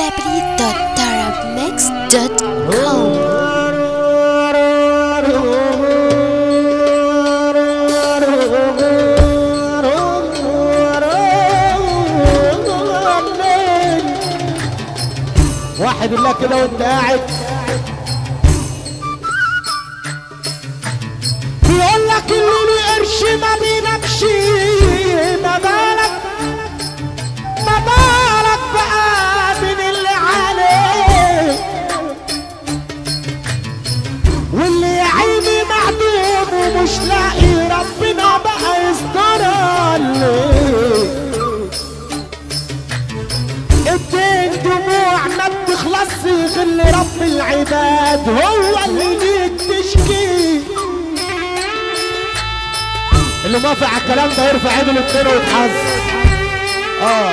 www.tarabmix.com واحد الله كده وانت قاعد بيقول لك اللي له قرش ما بينامش ما بالك ما بالك بقى من اللي عليه واللي يا عيني معدوم ومش لاقي ربنا بقى يستر عليه الدين دموع ما بتخلصش غير لرب العباد هو اللي ليك تشكي اللي موافق على الكلام ده يرفع ايده للطير ويتحظ اه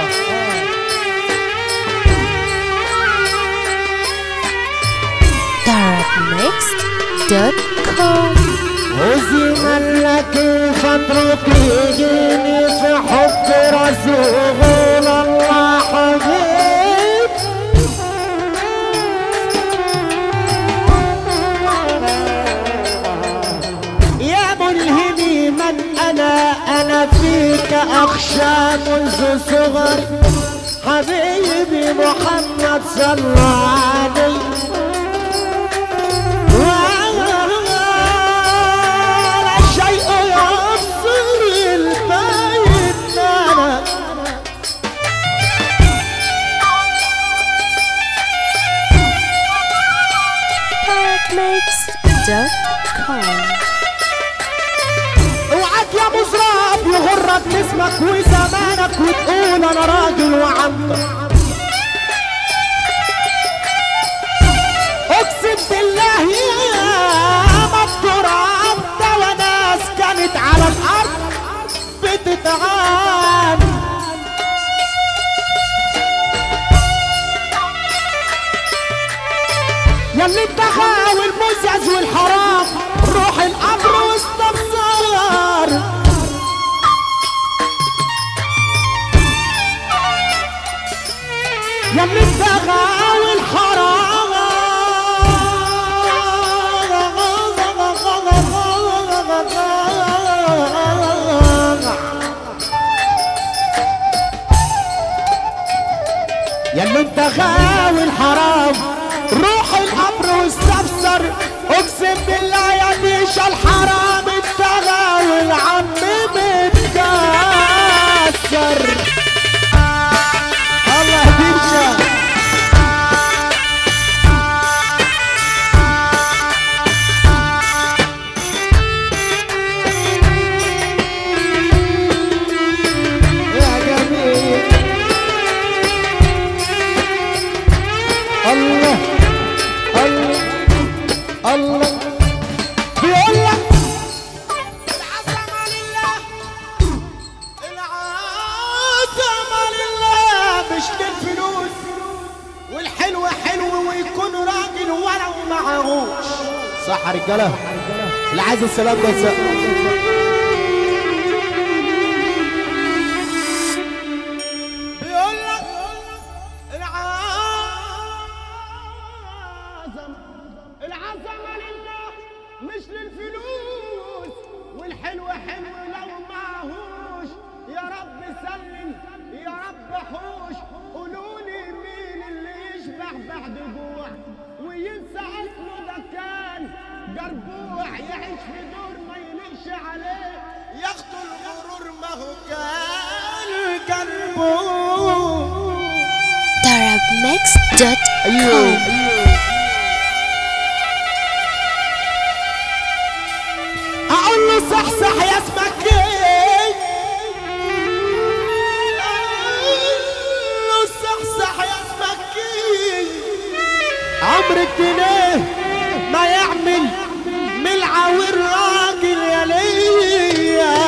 tarabmix.com وزي لك فترة يجيني في حب رسول الله حبيب يا ملهمي من انا انا فيك اخشى منذ صغر حبيبي محمد صلى عليه ولا شيء يبصر البيت أنا tarabmix.com اوعك يا مزراب يغرك اسمك وزمانك وتقول انا راجل وعنتر اقسم بالله يا ما التراب ده وناس كانت على الارض بتتعاني يا اللي الدخا والمزعز والحرام روح الامر واستبصر يا اللي الدخا والحرام يا اللي انت غاوي الحرام روح القبر واستفسر اقسم بالله يا ديش الحرام انت غاوي العم متكسر الله يهديك يا جميل الله الله الله بيقول لك العظمة لله العظمة لله مش للفلوس والحلو حلو ويكون راجل ولو معهوش صح يا رجاله اللي عايز السلام ده يسقف بيقول لك العظمة العظمة لله مش للفلوس والحلو حلو لو معهوش يا رب سلم يا رب حوش قولوا لي مين اللي يشبع بعد جوع وينسى اصله ده كان جربوع يعيش في دور ما يليقش عليه ياخدوا الغرور ما هو كان جربوع tarabmix.com اقول له صحصح يا اسمك ايه اقول له صحصح يا اسمك ايه عمر الجنيه ما يعمل ملعة والراجل يا ليا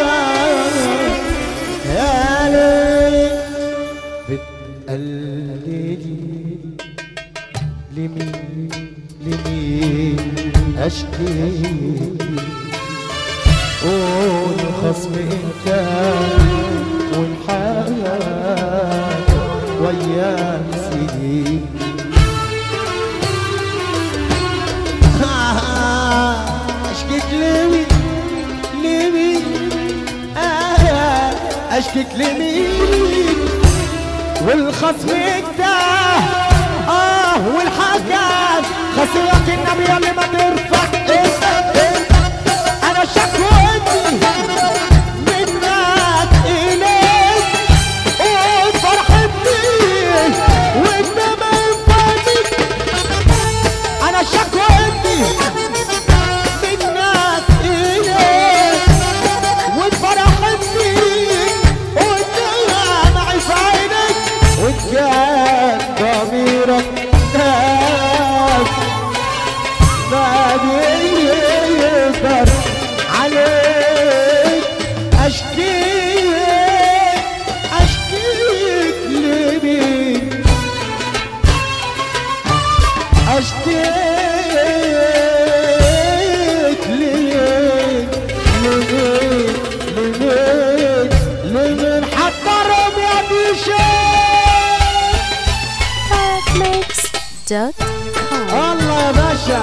يا ليل بتقلدي لمين لمين اشكي قول خصم انت والحياة وايام سنين اشكيك لمين لمين آه اشكيك لمين والخصم انتهى اه والحكم خسرك النبي اللي ما ترفع انا شكوتي منك اليك وفرحتي وانت ما ينفعك انا شكوتي منك اليك وفرحتي وانت معي في عينك وانت كان ضميرك ناس ما بيقدر عليك اشكيك اشكيك لمين اشكيك لمين لمين لمين لمين حضرهم يا بيشاي Mix.com. الله يا باشا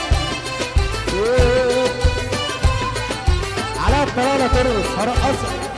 على الطلالة ترقص هرقصك